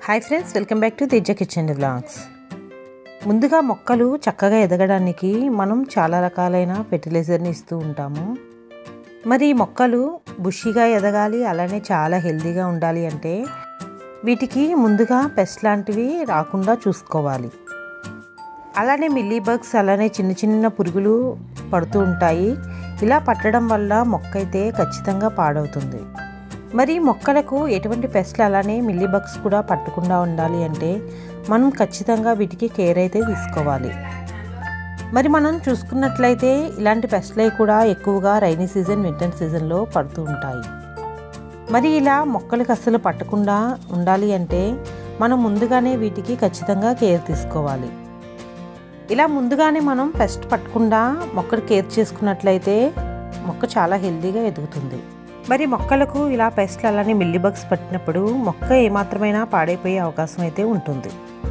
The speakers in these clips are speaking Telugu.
hi friends welcome back to Teja kitchen vlogs ముందుగా మొక్కలు చక్కగా ఎదగడానికి మనం చాలా రకాలైన ఫెర్టిలైజర్ని ఇస్తూ ఉంటాము మరి ఈ మొక్కలు బుషిగా ఎదగాలి అలానే చాలా హెల్తీగా ఉండాలి అంటే వీటికి ముందుగా పెస్ట్ లాంటివి రాకుండా చూసుకోవాలి అలానే మిల్లీ బగ్స్ అలానే చిన్న చిన్న పురుగులు పడుతూ ఉంటాయి ఇలా పట్టడం వల్ల మొక్క అయితే ఖచ్చితంగా పాడవుతుంది మరి మొక్కలకు ఎటువంటి పెస్ట్లు అలానే మిల్లీ బగ్స్ కూడా పట్టకుండా ఉండాలి అంటే మనం ఖచ్చితంగా వీటికి కేర్ అయితే తీసుకోవాలి మరి మనం చూసుకున్నట్లయితే ఇలాంటి పెస్ట్లై కూడా ఎక్కువగా రైనీ సీజన్ వింటర్ సీజన్లో పడుతూ ఉంటాయి మరి ఇలా మొక్కలకు అస్సలు పట్టకుండా ఉండాలి అంటే మనం ముందుగానే వీటికి ఖచ్చితంగా కేర్ తీసుకోవాలి ఇలా ముందుగానే మనం పెస్ట్ పట్టకుండా మొక్కలు కేర్ చేసుకున్నట్లయితే మొక్క చాలా హెల్తీగా ఎదుగుతుంది మరి మొక్కలకు ఇలా పెస్ట్లు అలానే మిల్లీబగ్స్ పట్టినప్పుడు మొక్క ఏమాత్రమైనా పాడైపోయే అవకాశం అయితే ఉంటుంది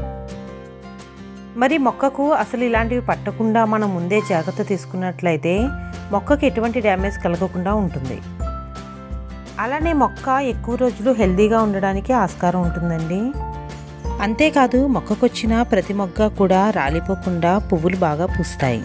మరి మొక్కకు అసలు ఇలాంటివి పట్టకుండా మనం ముందే జాగ్రత్త తీసుకున్నట్లయితే మొక్కకు ఎటువంటి డ్యామేజ్ కలగకుండా ఉంటుంది అలానే మొక్క ఎక్కువ రోజులు హెల్తీగా ఉండడానికి ఆస్కారం ఉంటుందండి అంతేకాదు మొక్కకొచ్చిన ప్రతి మొగ్గ కూడా రాలిపోకుండా పువ్వులు బాగా పూస్తాయి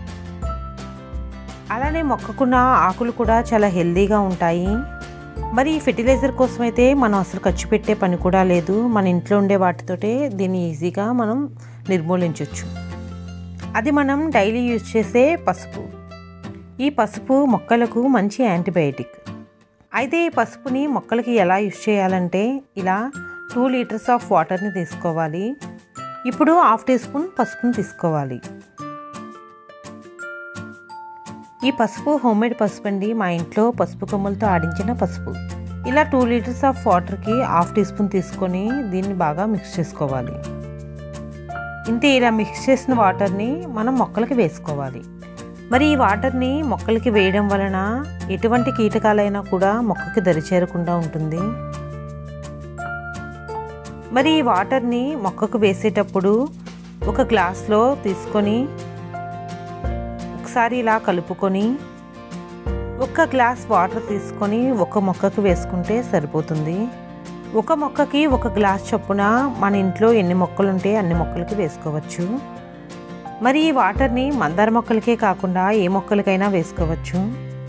అలానే మొక్కకున్న ఆకులు కూడా చాలా హెల్తీగా ఉంటాయి మరి ఈ ఫెర్టిలైజర్ కోసం అయితే మనం అసలు ఖర్చు పెట్టే పని కూడా లేదు మన ఇంట్లో ఉండే వాటితోటే దీన్ని ఈజీగా మనం నిర్మూలించవచ్చు అది మనం డైలీ యూజ్ చేసే పసుపు ఈ పసుపు మొక్కలకు మంచి యాంటీబయాటిక్ అయితే ఈ పసుపుని మొక్కలకి ఎలా యూజ్ చేయాలంటే ఇలా టూ లీటర్స్ ఆఫ్ వాటర్ని తీసుకోవాలి ఇప్పుడు హాఫ్ టీ స్పూన్ పసుపుని తీసుకోవాలి ఈ పసుపు హోమ్మేడ్ పసుపు అండి మా ఇంట్లో పసుపు కొమ్మలతో ఆడించిన పసుపు ఇలా టూ లీటర్స్ ఆఫ్ వాటర్కి హాఫ్ టీ స్పూన్ తీసుకొని దీన్ని బాగా మిక్స్ చేసుకోవాలి ఇంతే ఇలా మిక్స్ చేసిన వాటర్ని మనం మొక్కలకి వేసుకోవాలి మరి ఈ వాటర్ని మొక్కలకి వేయడం వలన ఎటువంటి కీటకాలైనా కూడా మొక్కకి దరిచేరకుండా ఉంటుంది మరి ఈ వాటర్ని మొక్కకు వేసేటప్పుడు ఒక గ్లాస్లో తీసుకొని ఒకసారి ఇలా కలుపుకొని ఒక గ్లాస్ వాటర్ తీసుకొని ఒక మొక్కకు వేసుకుంటే సరిపోతుంది ఒక మొక్కకి ఒక గ్లాస్ చొప్పున మన ఇంట్లో ఎన్ని మొక్కలు ఉంటే అన్ని మొక్కలకి వేసుకోవచ్చు మరి ఈ వాటర్ని మందార మొక్కలకే కాకుండా ఏ మొక్కలకైనా వేసుకోవచ్చు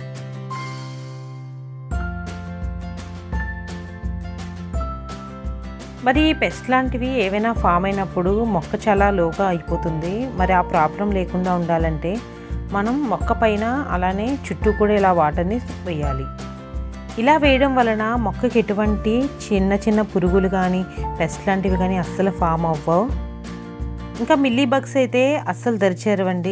మరి ఈ పెస్ట్ లాంటివి ఏవైనా ఫామ్ అయినప్పుడు మొక్క చాలా లోగా అయిపోతుంది మరి ఆ ప్రాబ్లం లేకుండా ఉండాలంటే మనం మొక్క పైన అలానే చుట్టూ కూడా ఇలా వాటర్ని వేయాలి ఇలా వేయడం వలన మొక్కకి ఎటువంటి చిన్న చిన్న పురుగులు కానీ పెస్ట్ లాంటివి కానీ అస్సలు ఫామ్ అవ్వవు ఇంకా మిల్లీ బగ్స్ అయితే అస్సలు దరిచేరవండి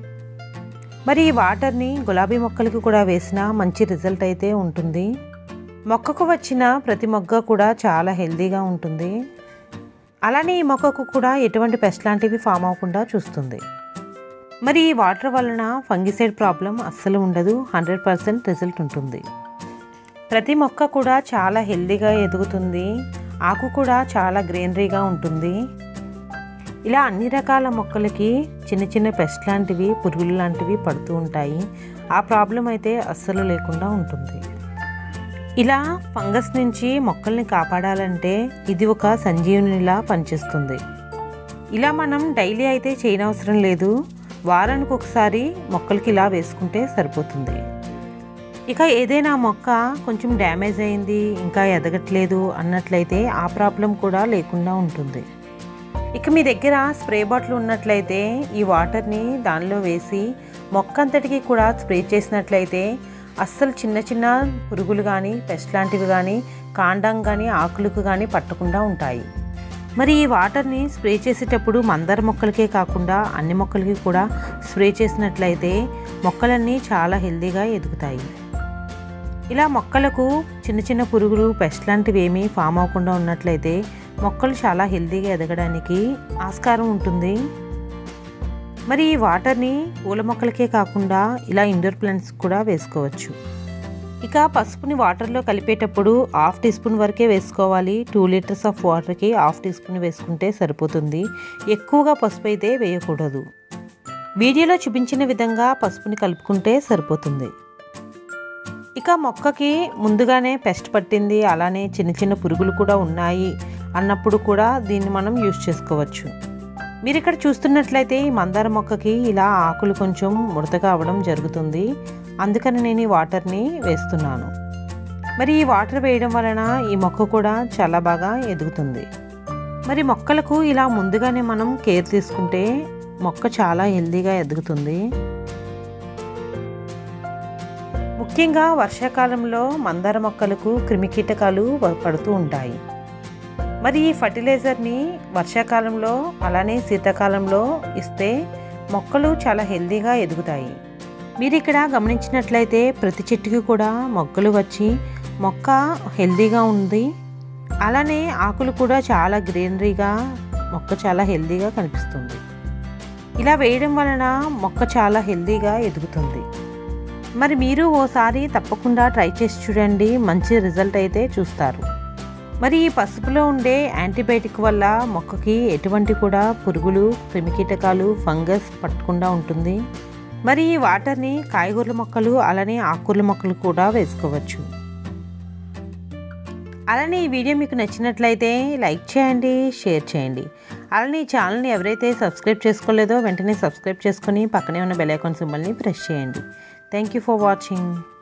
మరి ఈ వాటర్ని గులాబీ మొక్కలకి కూడా వేసినా మంచి రిజల్ట్ అయితే ఉంటుంది మొక్కకు వచ్చిన ప్రతి మొగ్గ కూడా చాలా హెల్తీగా ఉంటుంది అలానే ఈ మొక్కకు కూడా ఎటువంటి పెస్ట్ లాంటివి ఫామ్ అవ్వకుండా చూస్తుంది మరి ఈ వాటర్ వలన ఫంగిసైడ్ ప్రాబ్లం అస్సలు ఉండదు హండ్రెడ్ పర్సెంట్ రిజల్ట్ ఉంటుంది ప్రతి మొక్క కూడా చాలా హెల్తీగా ఎదుగుతుంది ఆకు కూడా చాలా గ్రీనరీగా ఉంటుంది ఇలా అన్ని రకాల మొక్కలకి చిన్న చిన్న పెస్ట్ లాంటివి పురుగులు లాంటివి పడుతూ ఉంటాయి ఆ ప్రాబ్లం అయితే అస్సలు లేకుండా ఉంటుంది ఇలా ఫంగస్ నుంచి మొక్కల్ని కాపాడాలంటే ఇది ఒక సంజీవనిలా పనిచేస్తుంది ఇలా మనం డైలీ అయితే చేయనవసరం లేదు వారానికి ఒకసారి మొక్కలకి ఇలా వేసుకుంటే సరిపోతుంది ఇక ఏదైనా మొక్క కొంచెం డ్యామేజ్ అయింది ఇంకా ఎదగట్లేదు అన్నట్లయితే ఆ ప్రాబ్లం కూడా లేకుండా ఉంటుంది ఇక మీ దగ్గర స్ప్రే బాటిల్ ఉన్నట్లయితే ఈ వాటర్ని దానిలో వేసి మొక్క అంతటికి కూడా స్ప్రే చేసినట్లయితే అస్సలు చిన్న చిన్న పురుగులు కానీ పెస్ట్ లాంటివి కానీ కాండం కానీ ఆకులకు కానీ పట్టకుండా ఉంటాయి మరి ఈ వాటర్ని స్ప్రే చేసేటప్పుడు మందార మొక్కలకే కాకుండా అన్ని మొక్కలకి కూడా స్ప్రే చేసినట్లయితే మొక్కలన్నీ చాలా హెల్తీగా ఎదుగుతాయి ఇలా మొక్కలకు చిన్న చిన్న పురుగులు పెస్ట్ లాంటివి ఏమీ ఫామ్ అవ్వకుండా ఉన్నట్లయితే మొక్కలు చాలా హెల్తీగా ఎదగడానికి ఆస్కారం ఉంటుంది మరి ఈ వాటర్ని పూల మొక్కలకే కాకుండా ఇలా ఇండోర్ ప్లాంట్స్ కూడా వేసుకోవచ్చు ఇక పసుపుని వాటర్లో కలిపేటప్పుడు హాఫ్ టీ స్పూన్ వరకే వేసుకోవాలి టూ లీటర్స్ ఆఫ్ వాటర్కి హాఫ్ టీ స్పూన్ వేసుకుంటే సరిపోతుంది ఎక్కువగా పసుపు అయితే వేయకూడదు వీడియోలో చూపించిన విధంగా పసుపుని కలుపుకుంటే సరిపోతుంది ఇక మొక్కకి ముందుగానే పెస్ట్ పట్టింది అలానే చిన్న చిన్న పురుగులు కూడా ఉన్నాయి అన్నప్పుడు కూడా దీన్ని మనం యూజ్ చేసుకోవచ్చు మీరు ఇక్కడ చూస్తున్నట్లయితే ఈ మందార మొక్కకి ఇలా ఆకులు కొంచెం ముడతగా అవ్వడం జరుగుతుంది అందుకని నేను ఈ వాటర్ని వేస్తున్నాను మరి ఈ వాటర్ వేయడం వలన ఈ మొక్క కూడా చాలా బాగా ఎదుగుతుంది మరి మొక్కలకు ఇలా ముందుగానే మనం కేర్ తీసుకుంటే మొక్క చాలా హెల్తీగా ఎదుగుతుంది ముఖ్యంగా వర్షాకాలంలో మందార మొక్కలకు క్రిమికీటకాలు పడుతూ ఉంటాయి మరి ఈ ఫర్టిలైజర్ని వర్షాకాలంలో అలానే శీతాకాలంలో ఇస్తే మొక్కలు చాలా హెల్తీగా ఎదుగుతాయి మీరు ఇక్కడ గమనించినట్లయితే ప్రతి చెట్టుకి కూడా మొగ్గలు వచ్చి మొక్క హెల్తీగా ఉంది అలానే ఆకులు కూడా చాలా గ్రీనరీగా మొక్క చాలా హెల్తీగా కనిపిస్తుంది ఇలా వేయడం వలన మొక్క చాలా హెల్తీగా ఎదుగుతుంది మరి మీరు ఓసారి తప్పకుండా ట్రై చేసి చూడండి మంచి రిజల్ట్ అయితే చూస్తారు మరి ఈ పసుపులో ఉండే యాంటీబయాటిక్ వల్ల మొక్కకి ఎటువంటి కూడా పురుగులు క్రిమికీటకాలు ఫంగస్ పట్టకుండా ఉంటుంది మరి ఈ వాటర్ని కాయగూరల మొక్కలు అలానే ఆకుకూరల మొక్కలు కూడా వేసుకోవచ్చు అలానే ఈ వీడియో మీకు నచ్చినట్లయితే లైక్ చేయండి షేర్ చేయండి అలానే ఈ ఛానల్ని ఎవరైతే సబ్స్క్రైబ్ చేసుకోలేదో వెంటనే సబ్స్క్రైబ్ చేసుకొని పక్కనే ఉన్న బెల్ ఐకాన్ సింబల్ని ప్రెస్ చేయండి థ్యాంక్ యూ ఫర్ వాచింగ్